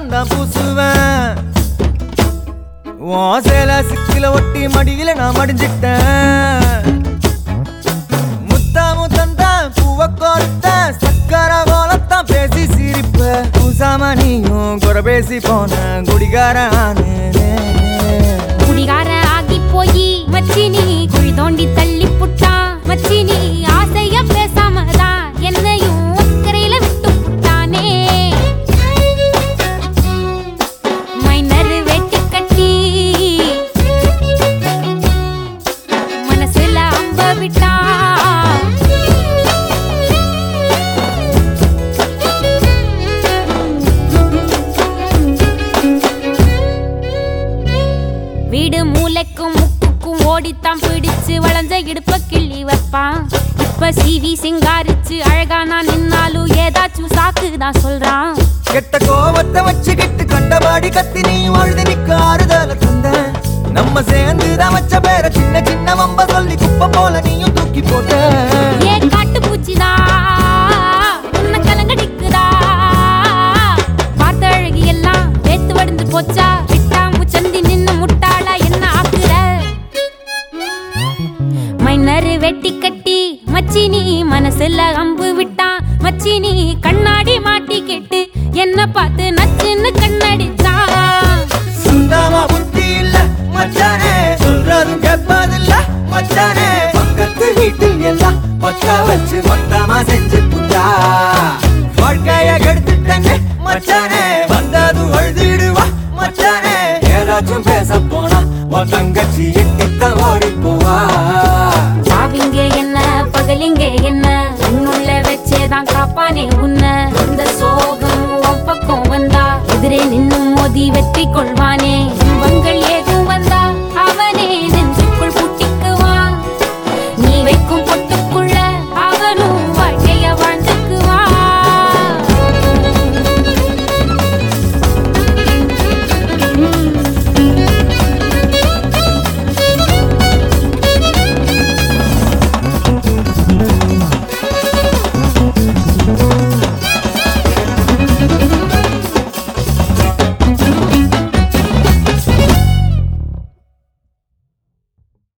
சந்தனம் தான் பூசுவேன் உன் சேல சிக்கில ஒட்டி மடியில நான் மடிஞ்சிட்டேன் முத்தா முத்தந்தான் பூவ கோர்த்த சக்கர கோலத்தான் பேசி சிரிப்ப பூசாம நீயும் குறை பேசி போன குடிகார ஆனேனே. குடிகார ஆகி போய் மச்சி நீ குழி தோண்டி தள்ளி புட்டான் மச்சி நீ ஆசைய பேசாம தான் என்னையும் அக்கறையில விட்டு புட்டானே மைனர் வெட்டி கட்டி மனசுல அம்ப விட்டான் வீடு மூளைக்கும் முக்குக்கும் ஓடித்தான் பிடிச்சு வளைஞ்ச இடுப்ப கிள்ளி வைப்பான் இப்ப சீவி சிங்காரிச்சு அழகா நான் நின்னாலும் ஏதாச்சும் சாக்கு தான் சொல்றான் கெட்ட கோவத்தை வச்சுக்கிட்டு கண்டபாடி கத்தி நீ அழுது நிக்க ஆறுதல தந்த நம்ம சேர்ந்து தான் வச்ச பேர சின்ன சின்ன வம்ப சொல்லி குப்பை போல நீயும் தூக்கி போட்ட ஏ காட்டு பூச்சிதா உன்னை கலங்கடிக்குதா பார்த்த அழகி எல்லாம் வேத்து வடிந்து போச்சா விட்டா முச்சந்தி நின்னு முட்டாளா என்ன ஆக்குற மைனரு வெட்டி கட்டி மச்சி நீ மனசுல அம்பு விட்டான் மச்சி நீ கண்ணாடி மாட்டி கேட்டு என்ன பார்த்து நச்சுன்னு கண்ணடிச்சான் சுத்தமா புத்தி இல்ல மச்சானே சொல்றதும் கேட்பதில்ல மச்சானே பக்கத்து வீட்டில் எல்லாம் பக்கா வச்சு மொத்தமா செஞ்சு புட்டா வாழ்க்கைய கெடுத்துட்டேன்னு மச்சானே வந்ததும் அழுதிடுவா மச்சானே ஏதாச்சும் பேச போனா உன் தங்கச்சி எட்டித்தான் ஓடி போவா சாவிங்க என்ன பகலிங்க என்ன உன்னுள்ள வச்சேதான் காப்பானே உன்னை இந்த சோகம் உன் பக்கம் வந்தா எதிரே நின்னு மோதி வெற்றி கொள்வானே